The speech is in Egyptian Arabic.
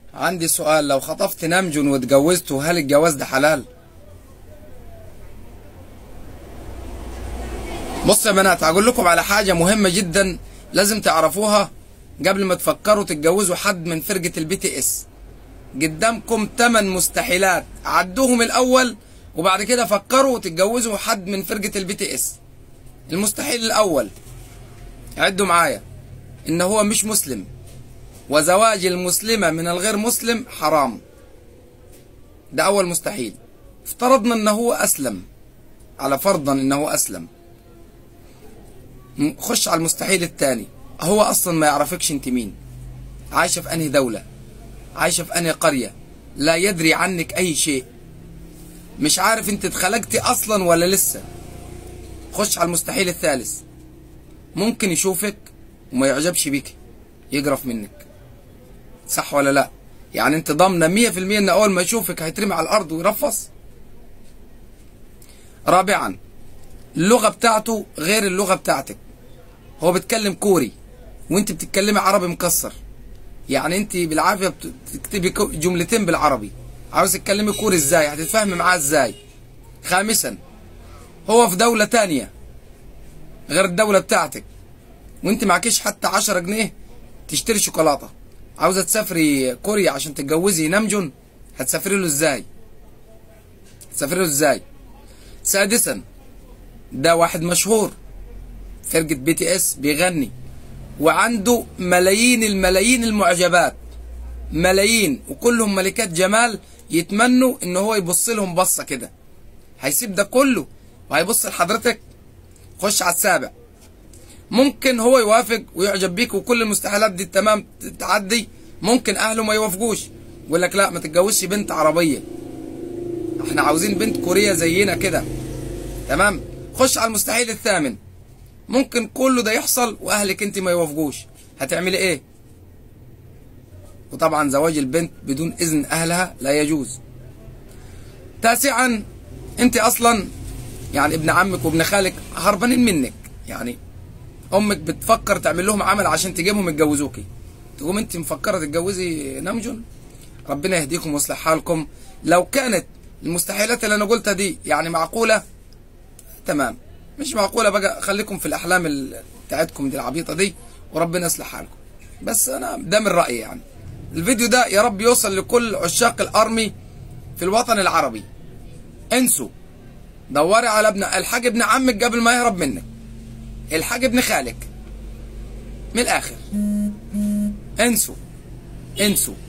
عندي سؤال لو خطفت نمجن واتجوزته هل الجواز ده حلال بص يا بنات هقول لكم على حاجة مهمة جدا لازم تعرفوها قبل ما تفكروا تتجوزوا حد من فرقة البي تي اس قدامكم 8 مستحيلات عدوهم الأول وبعد كده فكروا تتجوزوا حد من فرقة البي تي اس المستحيل الأول عدوا معايا إن هو مش مسلم وزواج المسلمة من الغير مسلم حرام ده أول مستحيل افترضنا إن هو أسلم على فرضا إن هو أسلم خش على المستحيل الثاني هو أصلا ما يعرفكش أنت مين عايشة في أنهي دولة عايشة في أنهي قرية لا يدري عنك أي شيء مش عارف أنت اتخلقتي أصلا ولا لسه خش على المستحيل الثالث ممكن يشوفك وما يعجبش بيك يقرف منك صح ولا لا يعني انت ضامنه 100% ان اول ما يشوفك هيترمي على الارض ويرفص رابعا اللغه بتاعته غير اللغه بتاعتك هو بيتكلم كوري وانت بتتكلمي عربي مكسر يعني انت بالعافيه بتكتبي جملتين بالعربي عاوز تتكلمي كوري ازاي هتتفاهمي معاه ازاي خامسا هو في دوله تانية غير الدوله بتاعتك وانت معكيش حتى 10 جنيه تشتري شوكولاته عاوزه تسافري كوريا عشان تتجوزي نمجن هتسافري له ازاي هتسافري له ازاي سادسا ده واحد مشهور فرقة بي تي اس بيغني وعنده ملايين الملايين المعجبات ملايين وكلهم ملكات جمال يتمنوا ان هو يبص لهم بصه كده هيسيب ده كله وهيبص لحضرتك خش على السابع ممكن هو يوافق ويعجب بيك وكل المستحيلات دي تمام تعدي ممكن اهله ما يوافقوش يقول لك لا ما تتجوزش بنت عربيه احنا عاوزين بنت كوريه زينا كده تمام خش على المستحيل الثامن ممكن كله ده يحصل واهلك انت ما يوافقوش هتعملي ايه وطبعا زواج البنت بدون اذن اهلها لا يجوز تاسعا انت اصلا يعني ابن عمك وابن خالك هربانين منك يعني امك بتفكر تعمل لهم عمل عشان تجيبهم يتجوزوكي تقوم انت مفكره تتجوزي نمجن ربنا يهديكم ويصلح حالكم لو كانت المستحيلات اللي انا قلتها دي يعني معقوله تمام مش معقوله بقى خليكم في الاحلام بتاعتكم دي العبيطه دي وربنا يصلح حالكم بس انا ده من رايي يعني الفيديو ده يا رب يوصل لكل عشاق الارمي في الوطن العربي انسوا دوري على ابن الحاج ابن عمك قبل ما يهرب منك الحاج ابن خالك من الاخر انسوا انسوا